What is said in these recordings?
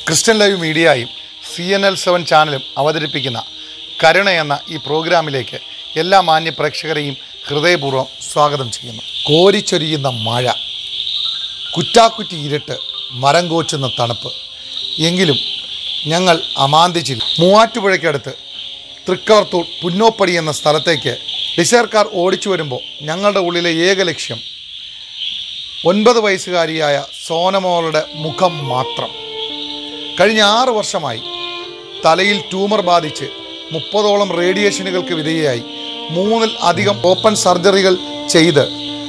Christian live മീഡിയയും C N L seven ചാനലും അവതരിപ്പിക്കുന്ന കരുണ എന്ന ഈ പ്രോഗ്രാമിലേക്ക് എല്ലാ മാന്യ പ്രേക്ഷകരെയും ഹൃദയപൂർവ്വം സ്വാഗതം ചെയ്യുന്നു കോരിച്ചൊരിയുന്ന മഴ കുറ്റാക്കുറ്റി ഇരുട്ട് മരം കോച്ചുന്ന തണുപ്പ് എങ്കിലും ഞങ്ങൾ അമാന്തിച്ചില്ല മൂവാറ്റുപുഴയ്ക്കടുത്ത് തൃക്കവർത്തൂർ പുന്നോപ്പടി എന്ന സ്ഥലത്തേക്ക് ഡിസയർ കാർ ഓടിച്ചു വരുമ്പോൾ ഞങ്ങളുടെ ഉള്ളിലെ ഏക ലക്ഷ്യം ഒൻപത് വയസ്സുകാരിയായ സോനമോളുടെ മുഖം മാത്രം കഴിഞ്ഞ ആറ് വർഷമായി തലയിൽ ട്യൂമർ ബാധിച്ച് മുപ്പതോളം റേഡിയേഷനുകൾക്ക് വിധേയയായി മൂന്നിൽ അധികം ഓപ്പൺ സർജറികൾ ചെയ്ത്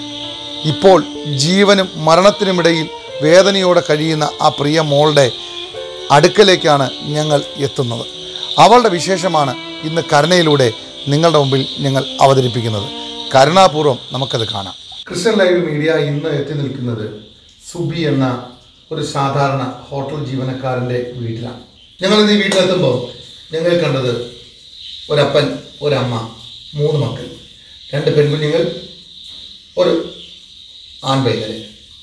ഇപ്പോൾ ജീവനും മരണത്തിനുമിടയിൽ വേദനയോടെ കഴിയുന്ന ആ പ്രിയ മോളുടെ അടുക്കലേക്കാണ് ഞങ്ങൾ എത്തുന്നത് അവളുടെ വിശേഷമാണ് ഇന്ന് കരുണയിലൂടെ നിങ്ങളുടെ മുമ്പിൽ ഞങ്ങൾ അവതരിപ്പിക്കുന്നത് കരുണാപൂർവ്വം നമുക്കത് കാണാം ക്രിസ്ത്യൻ ലൈവ് മീഡിയ ഇന്ന് എത്തി നിൽക്കുന്നത് സുബി എന്ന ഒരു സാധാരണ ഹോട്ടൽ ജീവനക്കാരൻ്റെ വീട്ടിലാണ് ഞങ്ങൾ ഇന്ന് ഈ വീട്ടിലെത്തുമ്പോൾ ഞങ്ങൾ കണ്ടത് ഒരപ്പൻ ഒരമ്മ മൂന്ന് മക്കൾ രണ്ട് പെൺകുഞ്ഞുങ്ങൾ ഒരു ആൺപൈതല്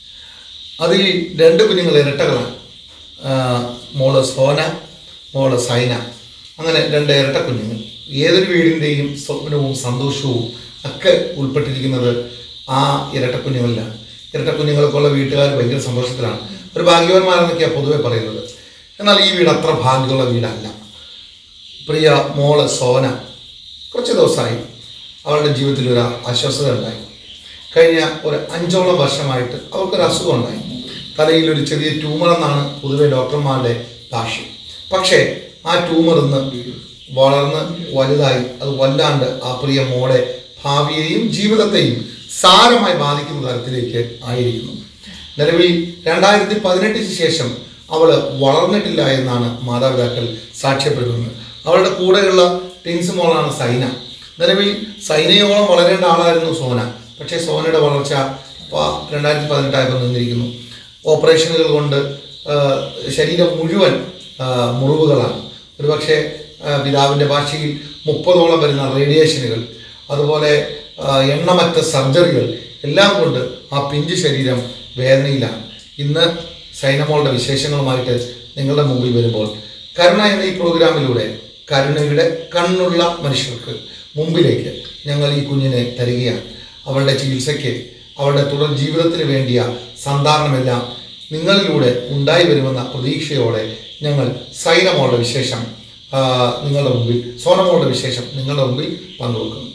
അതിൽ രണ്ട് കുഞ്ഞുങ്ങൾ ഇരട്ടകളാണ് ആ, മോള് സോന മോള് സൈന അങ്ങനെ രണ്ട് ഇരട്ട കുഞ്ഞുങ്ങൾ ഏതൊരു വീടിൻ്റെയും സ്വപ്നവും സന്തോഷവും ഒക്കെ ഉൾപ്പെട്ടിരിക്കുന്നത് ആ ഇരട്ട കുഞ്ഞുങ്ങളിലാണ് ഇരട്ട കുഞ്ഞുങ്ങൾക്കുള്ള വീട്ടുകാർ ഭയങ്കര സന്തോഷത്തിലാണ് ഒരു ഭാഗ്യവാന്മാരെന്നൊക്കെയാണ് പൊതുവെ പറയുന്നത് എന്നാൽ ഈ വീട് അത്ര ഭാഗ്യമുള്ള വീടല്ല പ്രിയ മോള് സോന കുറച്ച് ദിവസമായി അവളുടെ ജീവിതത്തിൽ ഒരു അസ്വസ്ഥത ഉണ്ടായി കഴിഞ്ഞ ഒരു അഞ്ചോളം വർഷമായിട്ട് അവൾക്കൊരു അസുഖം ഉണ്ടായി തലയിൽ ഒരു ചെറിയ ട്യൂമർ എന്നാണ് പൊതുവെ ഡോക്ടർമാരുടെ ഭാഷ്യം പക്ഷേ ആ ട്യൂമർ ഇന്ന് വളർന്ന് വലുതായി അത് വല്ലാണ്ട് ആ പ്രിയ മോളെ ഭാവിയെയും ജീവിതത്തെയും സാരമായി ബാധിക്കുന്ന തരത്തിലേക്ക് ആയിരിക്കുന്നു നിലവിൽ രണ്ടായിരത്തി പതിനെട്ടിന് ശേഷം അവൾ വളർന്നിട്ടില്ല എന്നാണ് മാതാപിതാക്കൾ സാക്ഷ്യപ്പെടുത്തുന്നത് അവളുടെ കൂടെയുള്ള ടിൻസ് മോളാണ് സൈന നിലവിൽ സൈനയോളം വളരേണ്ട ആളായിരുന്നു സോന പക്ഷേ സോനയുടെ വളർച്ച പ- രണ്ടായിരത്തി പതിനെട്ടായപ്പോൾ നിന്നിരിക്കുന്നു ഓപ്പറേഷനുകൾ കൊണ്ട് ആ, ശരീരം മുഴുവൻ ആ, മുറിവുകളാണ് ഒരുപക്ഷെ ആ, പിതാവിൻ്റെ ഭാഷയിൽ മുപ്പതോളം വരുന്ന റേഡിയേഷനുകൾ അതുപോലെ ആ, എണ്ണമറ്റ സർജറികൾ എല്ലാം കൊണ്ട് ആ പിഞ്ച് ശരീരം വേദനയിലാണ് ഇന്ന് സൈനമോളുടെ വിശേഷങ്ങളുമായിട്ട് നിങ്ങളുടെ മുമ്പിൽ വരുമ്പോൾ കരുണ എന്ന ഈ പ്രോഗ്രാമിലൂടെ കരുണയുടെ കണ്ണുള്ള മനുഷ്യർക്ക് മുമ്പിലേക്ക് ഞങ്ങൾ ഈ കുഞ്ഞിനെ തരികയാണ് അവളുടെ ചികിത്സയ്ക്ക് അവളുടെ തുടർ ജീവിതത്തിന് വേണ്ടിയ സന്ധാരണമെല്ലാം നിങ്ങളിലൂടെ ഉണ്ടായി വരുമെന്ന പ്രതീക്ഷയോടെ ഞങ്ങൾ സൈനമോളുടെ വിശേഷം ആ, നിങ്ങളുടെ മുമ്പിൽ സോനമോളുടെ വിശേഷം നിങ്ങളുടെ മുമ്പിൽ പങ്കുവെക്കുന്നു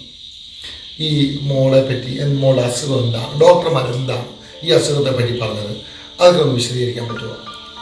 ഈ മോളെ പറ്റി എന്ത് മോളുടെ അസുഖം എന്താണ് ഡോക്ടർമാർ എന്താണ് ഈ അസുഖത്തെ പറ്റി പറഞ്ഞത് അതൊക്കെ ഒന്ന് വിശദീകരിക്കാൻ പറ്റുമോ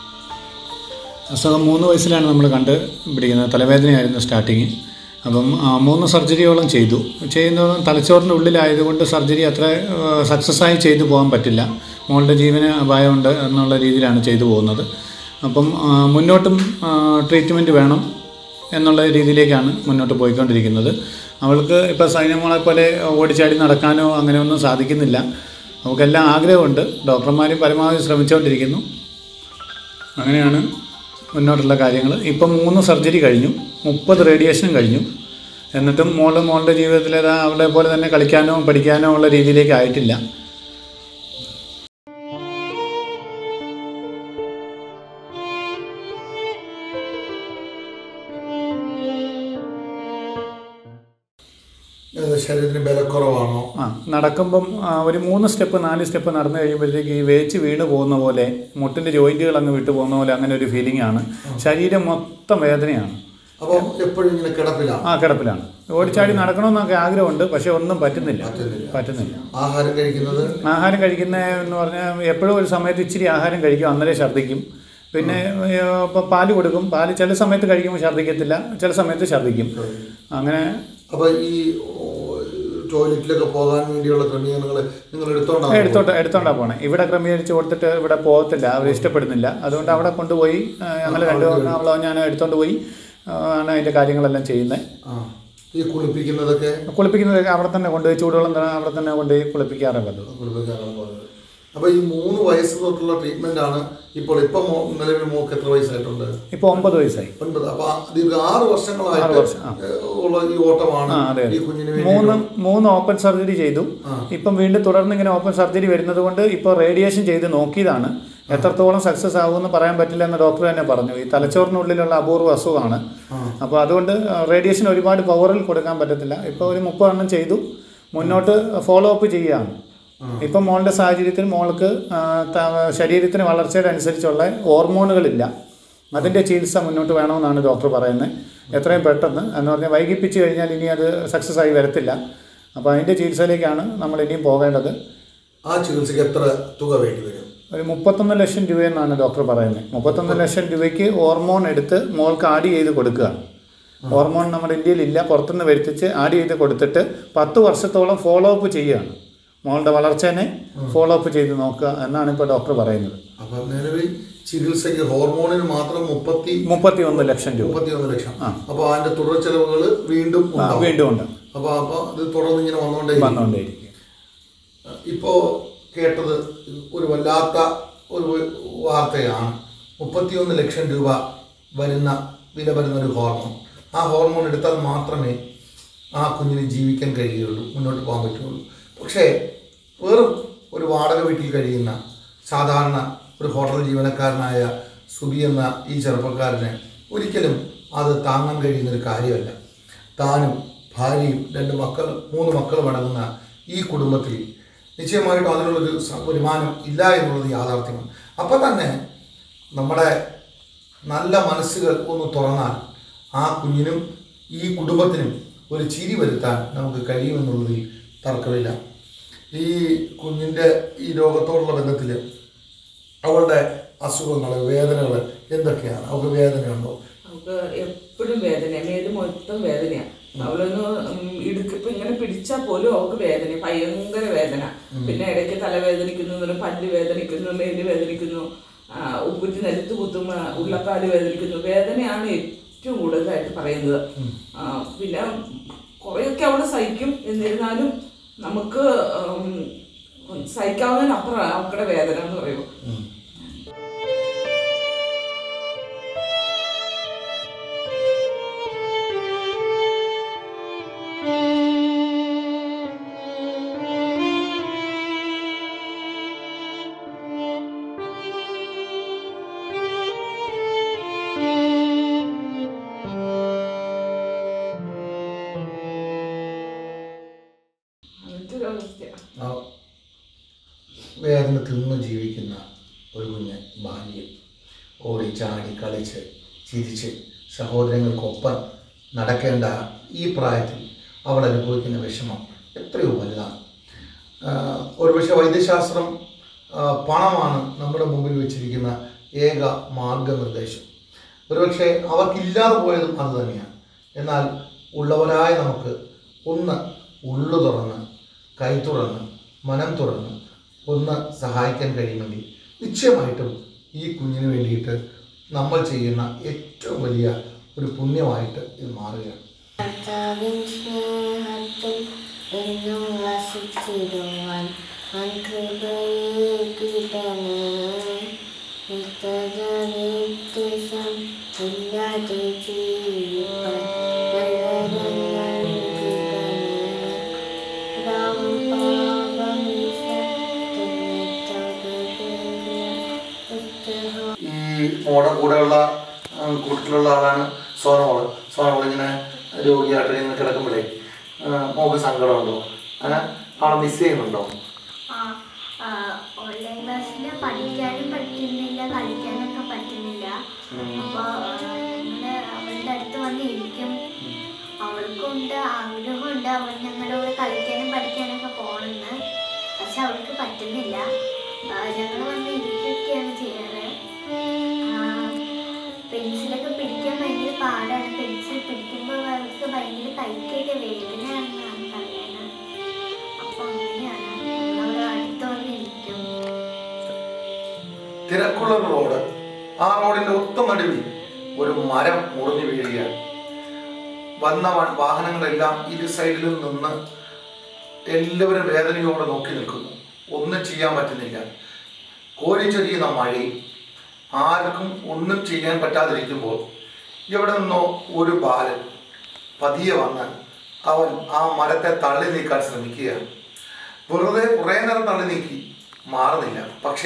അസുഖം മൂന്ന് വയസ്സിലാണ് നമ്മൾ കണ്ട് പിടിക്കുന്നത് തലവേദനയായിരുന്നു സ്റ്റാർട്ടിങ് അപ്പം ആ, മൂന്ന് സർജറിയോളം ചെയ്തു ചെയ്യുന്നത് തലച്ചോറിൻ്റെ ഉള്ളിലായതുകൊണ്ട് സർജറി അത്ര സക്സസ് ആയി ചെയ്തു പോകാൻ പറ്റില്ല മോളുടെ ജീവന് അപായമുണ്ട് എന്നുള്ള രീതിയിലാണ് ചെയ്തു പോകുന്നത് അപ്പം ആ, മുന്നോട്ടും ട്രീറ്റ്മെൻറ്റ് വേണം എന്നുള്ള രീതിയിലേക്കാണ് മുന്നോട്ട് പോയിക്കൊണ്ടിരിക്കുന്നത് അവൾക്ക് ഇപ്പോൾ സൈന്യമോളെ പോലെ ഓടിച്ചാടി നടക്കാനോ അങ്ങനെയൊന്നും സാധിക്കുന്നില്ല അവൾക്കെല്ലാം ആഗ്രഹമുണ്ട് ഡോക്ടർമാരും പരമാവധി ശ്രമിച്ചുകൊണ്ടിരിക്കുന്നു അങ്ങനെയാണ് മുന്നോട്ടുള്ള കാര്യങ്ങൾ ഇപ്പം മൂന്ന് സർജറി കഴിഞ്ഞു മുപ്പത് റേഡിയേഷനും കഴിഞ്ഞു എന്നിട്ടും മോള് മോളുടെ ജീവിതത്തിൽ ഏതാ അവളെ പോലെ തന്നെ കളിക്കാനോ പഠിക്കാനോ ഉള്ള രീതിയിലേക്ക് ആയിട്ടില്ല ശരീരത്തിന് ബലക്കുറവാണോ ആ നടക്കുമ്പം ആ, ഒരു മൂന്ന് സ്റ്റെപ്പ് നാല് സ്റ്റെപ്പ് നടന്നു കഴിയുമ്പോഴത്തേക്ക് ഈ വേച്ച് വീണ് പോകുന്ന പോലെ മുട്ടിൻ്റെ ജോയിൻറ്റുകൾ അങ്ങ് വിട്ടു പോകുന്ന പോലെ അങ്ങനെ ഒരു ഫീലിംഗ് ആണ് ശരീരം മൊത്തം വേദനയാണ് അപ്പം എപ്പോഴും ഇങ്ങനെ കിടപ്പിലാണ് ആ കിടപ്പിലാണ് ഓടിച്ചാടി നടക്കണമെന്നൊക്കെ ആഗ്രഹമുണ്ട് പക്ഷെ ഒന്നും പറ്റുന്നില്ല പറ്റുന്നില്ല. പറ്റുന്നില്ല ആഹാരം കഴിക്കുന്നത് ആഹാരം കഴിക്കുന്ന എന്ന് പറഞ്ഞാൽ എപ്പോഴും ഒരു സമയത്ത് ഇച്ചിരി ആഹാരം കഴിക്കും അന്നേരം ഛർദ്ദിക്കും പിന്നെ ഇപ്പോൾ പാല് കൊടുക്കും പാല് ചില സമയത്ത് കഴിക്കുമ്പോൾ ഛർദ്ദിക്കത്തില്ല ചില സമയത്ത് ഛർദ്ദിക്കും അങ്ങനെ അപ്പൊ ഈ ടോയ്ലറ്റിലൊക്കെ പോകാൻ വേണ്ടിയുള്ള ക്രമീകരണങ്ങൾ നിങ്ങൾ എടുത്തോണ്ടാണ് എടുത്തോണ്ട് എടുത്തോണ്ടാ പോണേ ഇവിടെ ക്രമീകരിച്ച് കൊടുത്തിട്ട് ഇവിടെ പോകത്തില്ല അവർ ഇഷ്ടപ്പെടുന്നില്ല അതുകൊണ്ട് അവിടെ കൊണ്ടുപോയി ആ, ഞങ്ങൾ രണ്ടു അവളോ ഞാൻ എടുത്തോണ്ട് പോയി ആ, ആണ് അതിൻ്റെ കാര്യങ്ങളെല്ലാം ചെയ്യുന്നത് ആ ഈ കുളിപ്പിക്കുന്നതൊക്കെ കുളിപ്പിക്കുന്നതൊക്കെ അവിടെ തന്നെ കൊണ്ടുപോയി ചൂടുവെള്ളം തന്നെ അവിടെ തന്നെ കൊണ്ടുപോയി കുളിപ്പിക്കാറേ പറ്റുള്ളൂ കുളിപ്പിക്കാനാണ് പോകുന്നത് അപ്പൊ ഈ മൂന്ന് വയസ്സ് തൊട്ടുള്ള ട്രീറ്റ്മെന്റ് ആണ് ഇപ്പോൾ ഇപ്പൊ മോ- നിലവിൽ മോക്ക് എത്ര വയസ്സായിട്ടുണ്ട് ഇപ്പോൾ ഒമ്പത് വയസ്സായി ഒൻപത് അപ്പൊ ദീർഘ ആറ് വർഷങ്ങളായിട്ട് വർഷം, ആ. ഏഹ്, ഉള്ള ഈ ഓട്ടമാണ് ആ അതെ ഈ കുഞ്ഞിന് വേണ്ടി മൂന്ന് മൂന്ന് ഓപ്പൺ സർജറി ചെയ്തു ആ. ഇപ്പം വീണ്ടും തുടർന്ന് ഇങ്ങനെ ഓപ്പൺ സർജറി വരുന്നത് കൊണ്ട് ഇപ്പോൾ റേഡിയേഷൻ ചെയ്ത് നോക്കിയതാണ് എത്രത്തോളം സക്സസ് ആകുമെന്ന് പറയാൻ പറ്റില്ല എന്ന് ഡോക്ടർ തന്നെ പറഞ്ഞു ഈ തലച്ചോറിനുള്ളിലുള്ള അപൂർവ അസുഖമാണ് അപ്പോൾ അതുകൊണ്ട് റേഡിയേഷൻ ഒരുപാട് പവറിൽ കൊടുക്കാൻ പറ്റത്തില്ല ഇപ്പോൾ ഒരു മുപ്പതെണ്ണം ചെയ്തു മുന്നോട്ട് ഫോളോ അപ്പ് ചെയ്യുകയാണ് ഇപ്പം മോളുടെ സാഹചര്യത്തിൽ മോൾക്ക് ആ, ത- ശരീരത്തിന് വളർച്ചയുടെ അനുസരിച്ചുള്ള ഹോർമോണുകളില്ല അതിൻ്റെ ചികിത്സ മുന്നോട്ട് വേണമെന്നാണ് ഡോക്ടർ പറയുന്നത് എത്രയും പെട്ടെന്ന് എന്ന് പറഞ്ഞാൽ വൈകിപ്പിച്ച് കഴിഞ്ഞാൽ ഇനി അത് സക്സസ് ആയി വരത്തില്ല അപ്പോൾ അതിൻ്റെ ചികിത്സയിലേക്കാണ് നമ്മൾ ഇനിയും പോകേണ്ടത് ആ ചികിത്സയ്ക്ക് എത്ര തുക വേണ്ടി വരും ഒരു മുപ്പത്തൊന്ന് ലക്ഷം രൂപയെന്നാണ് ഡോക്ടർ പറയുന്നത് മുപ്പത്തൊന്ന് ലക്ഷം രൂപയ്ക്ക് ഹോർമോൺ എടുത്ത് മോൾക്ക് ആഡ് ചെയ്ത് കൊടുക്കുക ഹോർമോൺ നമ്മുടെ ഇന്ത്യയിൽ ഇല്ല പുറത്തുനിന്ന് വരുത്തിച്ച് ആഡ് ചെയ്ത് കൊടുത്തിട്ട് പത്ത് വർഷത്തോളം ഫോളോ അപ്പ് ചെയ്യുകയാണ് മോളുടെ വളർച്ചേനെ ഫോളോ അപ്പ് ചെയ്ത് നോക്കുക എന്നാണ് ഇപ്പോൾ ഡോക്ടർ പറയുന്നത് അപ്പൊ നിലവിൽ ചികിത്സയ്ക്ക് ഹോർമോണിന് മാത്രം മുപ്പത്തി മുപ്പത്തി ഒന്ന് ലക്ഷം രൂപ മുപ്പത്തി ഒന്ന് ലക്ഷം അപ്പൊ അതിന്റെ തുടർ ചെലവുകൾ വീണ്ടും ആ, ഉണ്ടാവും. വീണ്ടും ഉണ്ട് അപ്പൊ അപ്പൊ ഇത് തുടർന്ന് ഇങ്ങനെ വന്നുകൊണ്ടേ വന്നുകൊണ്ടേയിരിക്കും ഇപ്പോ കേട്ടത് ഒരു വല്ലാത്ത ഒരു വാർത്തയാണ് മുപ്പത്തിയൊന്ന് ലക്ഷം രൂപ വരുന്ന വില വരുന്ന ഒരു ഹോർമോൺ ആ ഹോർമോൺ എടുത്താൽ മാത്രമേ ആ കുഞ്ഞിന് ജീവിക്കാൻ കഴിയുള്ളൂ മുന്നോട്ട് പോകാൻ പറ്റുള്ളൂ പക്ഷേ വെറും ഒരു വാടക വീട്ടിൽ കഴിയുന്ന സാധാരണ ഒരു ഹോട്ടൽ ജീവനക്കാരനായ സുബി എന്ന ഈ ചെറുപ്പക്കാരന് ഒരിക്കലും അത് താങ്ങാൻ കഴിയുന്ന ഒരു കാര്യമല്ല താനും ഭാര്യയും രണ്ട് മക്കൾ മൂന്ന് മക്കളും അടങ്ങുന്ന ഈ കുടുംബത്തിൽ നിശ്ചയമായിട്ടും അതിനുള്ളൊരു സ- വരുമാനം ഇല്ല എന്നുള്ളത് യാഥാർത്ഥ്യമാണ് അപ്പം തന്നെ നമ്മുടെ നല്ല മനസ്സുകൾ ഒന്ന് തുറന്നാൽ ആ കുഞ്ഞിനും ഈ കുടുംബത്തിനും ഒരു ചിരി വരുത്താൻ നമുക്ക് കഴിയുമെന്നുള്ളതിൽ തർക്കമില്ല ഈ കുഞ്ഞിൻ്റെ ഈ രോഗത്തോടുള്ള ബന്ധത്തിൽ അവളുടെ അസുഖങ്ങൾ വേദനകൾ എന്തൊക്കെയാണ് അവൾക്ക് വേദനയുണ്ടോ നമുക്ക് എപ്പോഴും വേദന മേല് മൊത്തം വേദനയാണ് അവളൊന്ന് ഉം, ഇടുക്ക് ഇപ്പൊ ഇങ്ങനെ പിടിച്ചാൽ പോലും അവൾക്ക് വേദന ഭയങ്കര വേദന പിന്നെ ഇടയ്ക്ക് തലവേദനിക്കുന്നു പിന്നെ പല്ല് വേദനിക്കുന്നു മേല് വേദനിക്കുന്നു ആ, ഉപ്പുറ്റി നിലത്ത് കുത്തും ആ, ഉള്ളക്കാല് വേദനിക്കുന്നു വേദനയാണ് ഏറ്റവും കൂടുതലായിട്ട് പറയുന്നത് ആ, പിന്നെ കുറേയൊക്കെ അവള് സഹിക്കും എന്നിരുന്നാലും നമുക്ക് ഉം, സഹിക്കാവുന്നതിനപ്പുറം അവക്കടെ വേദന എന്ന് പറയുമ്പോൾ അങ്ങനത്തെ ഒരു അവസ്ഥയാണ് ആ വേദന തിന്ന് ജീവിക്കുന്ന ഒരു കുഞ്ഞ് ബാല്യം ഓടി ചാടി കളിച്ച് ചിരിച്ച് സഹോദരങ്ങൾക്കൊപ്പം നടക്കേണ്ട ഈ പ്രായത്തിൽ അവൾ അനുഭവിക്കുന്ന വിഷമം എത്രയോ വലുതാണ് ആ, ഒരുപക്ഷെ വൈദ്യശാസ്ത്രം ആ, പണമാണ് നമ്മുടെ മുമ്പിൽ വെച്ചിരിക്കുന്ന ഏക മാർഗനിർദ്ദേശം ഒരുപക്ഷെ അവർക്കില്ലാതെ പോയതും അത് തന്നെയാണ് എന്നാൽ ഉള്ളവരായ നമുക്ക് ഒന്ന് ഉള്ളു തുറന്ന് കൈ തുറന്ന് മനം തുറന്ന് ഒന്ന് സഹായിക്കാൻ കഴിയുമെങ്കിൽ നിശ്ചയമായിട്ടും ഈ കുഞ്ഞിന് വേണ്ടിയിട്ട് നമ്മൾ ചെയ്യുന്ന ഏറ്റവും വലിയ ഒരു പുണ്യമായിട്ട് ഇത് മാറുകയാണ് കർത്താവിൻ സ്നേഹത്തിൽ എന്നും വസിച്ചിടുവാൻ കൃപയെ കിട്ടണേ വ്യത്യസം ഇല്ലാതെ ജീവിപ്പാൻ നല്ലവരങ്ങൾ കിട്ടണേ രാമപാപമിഷ ഉത്തഹ ഈ മോടെ കൂടെയുള്ള ആ, കൂട്ടത്തിലുള്ള ആളാണ് സോനമോള് സോനമോൾ ഇങ്ങനെ രോഗിയായിട്ട് ഇങ്ങനെ കിടക്കുമ്പോഴേ ആ, മോൾക്ക് സങ്കടമുണ്ടോ അങ്ങനെ അവളെ മിസ് ചെയ്യുന്നുണ്ടോ ഓൺലൈൻ ക്ലാസ്സിൽ പഠിക്കാനും പറ്റുന്നില്ല കളിക്കാനൊക്കെ പറ്റുന്നില്ല അപ്പോൾ ഞങ്ങള് അവളുടെ അടുത്ത് വന്ന് ഇരിക്കും അവൾക്കുണ്ട് ആഗ്രഹമുണ്ട് അവൾ ഞങ്ങളുടെ കൂടെ കളിക്കാനും പഠിക്കാനൊക്കെ പോകണമെന്ന് പക്ഷെ അവൾക്ക് പറ്റുന്നില്ല ഞങ്ങൾ വന്ന് ഇരിക്കുകയൊക്കെയാണ് ചെയ്യാറ് പെൻസിലൊക്കെ പിടിക്കാൻ ഭയങ്കര പാടാണ് പെൻസിൽ പിടിക്കുമ്പോൾ അവൾക്ക് ഭയങ്കര കൈക്കൊക്കെ വേദനയാണെന്നാണ് പറയുന്നത് അപ്പൊ അങ്ങനെയാണ് നമ്മളവിടെ അടുത്ത് വന്ന് ഇരിക്കും തിരക്കുള്ള ഒരു റോഡ് ആ റോഡിന്റെ ഒത്ത നടുവിൽ ഒരു മരം മുറിഞ്ഞു വീഴുകയാണ് വന്ന വ- വാഹനങ്ങളെല്ലാം ഇരു സൈഡിലും നിന്ന് എല്ലാവരും വേദനയോടെ നോക്കി നിൽക്കുന്നു ഒന്നും ചെയ്യാൻ പറ്റുന്നില്ല കോരിച്ചൊരിയുന്ന മഴയും ആർക്കും ഒന്നും ചെയ്യാൻ പറ്റാതിരിക്കുമ്പോൾ എവിടെ നിന്നോ ഒരു ബാലൻ പതിയെ വന്ന് അവൻ ആ മരത്തെ തള്ളി നീക്കാൻ ശ്രമിക്കുകയാണ് വെറുതെ കുറേ നേരം തള്ളി നീക്കി മാറുന്നില്ല പക്ഷേ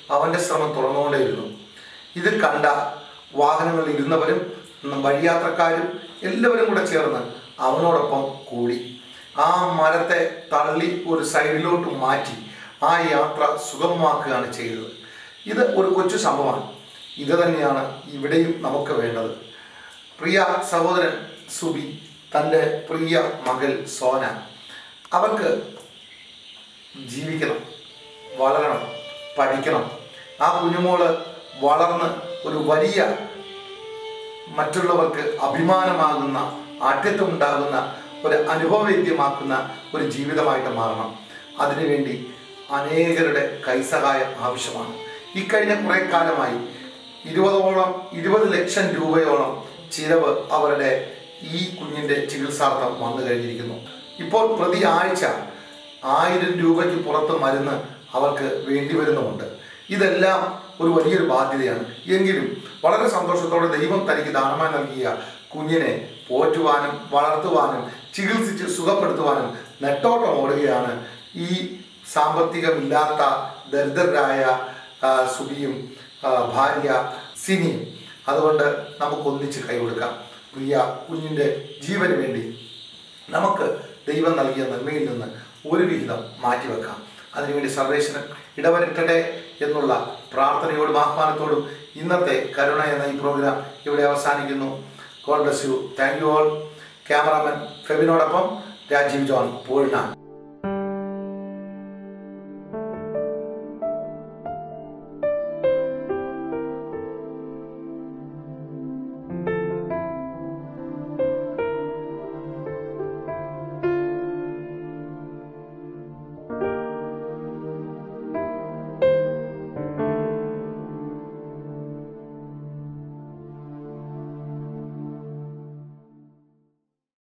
അവൻ്റെ ശ്രമം തുറന്നുകൊണ്ടേയിരുന്നു ഇത് കണ്ട വാഹനങ്ങളിൽ ഇരുന്നവരും ഉം, വഴിയാത്രക്കാരും എല്ലാവരും കൂടെ ചേർന്ന് അവനോടൊപ്പം കൂടി ആ മരത്തെ തള്ളി ഒരു സൈഡിലോട്ട് മാറ്റി ആ യാത്ര സുഗമമാക്കുകയാണ് ചെയ്തത് ഇത് ഒരു കൊച്ചു സംഭവമാണ് ഇത് തന്നെയാണ് ഇവിടെയും നമുക്ക് വേണ്ടത് പ്രിയ സഹോദരൻ സുബി തൻ്റെ പ്രിയ മകൾ സോന അവർക്ക് ജീവിക്കണം വളരണം പഠിക്കണം ആ കുഞ്ഞുമോള് വളർന്ന് ഒരു വലിയ മറ്റുള്ളവർക്ക് അഭിമാനമാകുന്ന ആഠ്യത്വമുണ്ടാകുന്ന ഒരു അനുഭവവേദ്യമാക്കുന്ന ഒരു ജീവിതമായിട്ട് മാറണം അതിനുവേണ്ടി അനേകരുടെ കൈസഹായം ആവശ്യമാണ് ഇക്കഴിഞ്ഞ കുറേ കാലമായി ഇരുപതോളം ഇരുപത് ലക്ഷം രൂപയോളം ചിലവ് അവരുടെ ഈ കുഞ്ഞിൻ്റെ ചികിത്സാർത്ഥം വന്നു കഴിഞ്ഞിരിക്കുന്നു ഇപ്പോൾ പ്രതി ആഴ്ച ആയിരം രൂപയ്ക്ക് പുറത്ത് മരുന്ന് അവർക്ക് വേണ്ടി വരുന്നുമുണ്ട് ഇതെല്ലാം ഒരു വലിയൊരു ബാധ്യതയാണ് എങ്കിലും വളരെ സന്തോഷത്തോടെ ദൈവം തനിക്ക് ദാനമായി നൽകിയ കുഞ്ഞിനെ പോറ്റുവാനും വളർത്തുവാനും ചികിത്സിച്ച് സുഖപ്പെടുത്തുവാനും നെട്ടോട്ടം ഓടുകയാണ് ഈ സാമ്പത്തികമില്ലാത്ത ദരിദ്രരായ ആ, സുബിയും ആ, ഭാര്യ സിനിയും അതുകൊണ്ട് നമുക്കൊന്നിച്ച് കൈകൊടുക്കാം പ്രിയ കുഞ്ഞിൻ്റെ ജീവന് വേണ്ടി നമുക്ക് ദൈവം നൽകിയ നന്മയിൽ നിന്ന് ഒരു വിഹിതം മാറ്റിവെക്കാം അതിനുവേണ്ടി സർവേശ്വരൻ ഇടവരട്ടെ എന്നുള്ള പ്രാർത്ഥനയോടും ആഹ്വാനത്തോടും ഇന്നത്തെ കരുണ എന്ന ഈ പ്രോഗ്രാം ഇവിടെ അവസാനിക്കുന്നു God bless you thank you all cameraman ഫെബിനോടൊപ്പം രാജീവ് ജോൺ പൂഴ്നാട്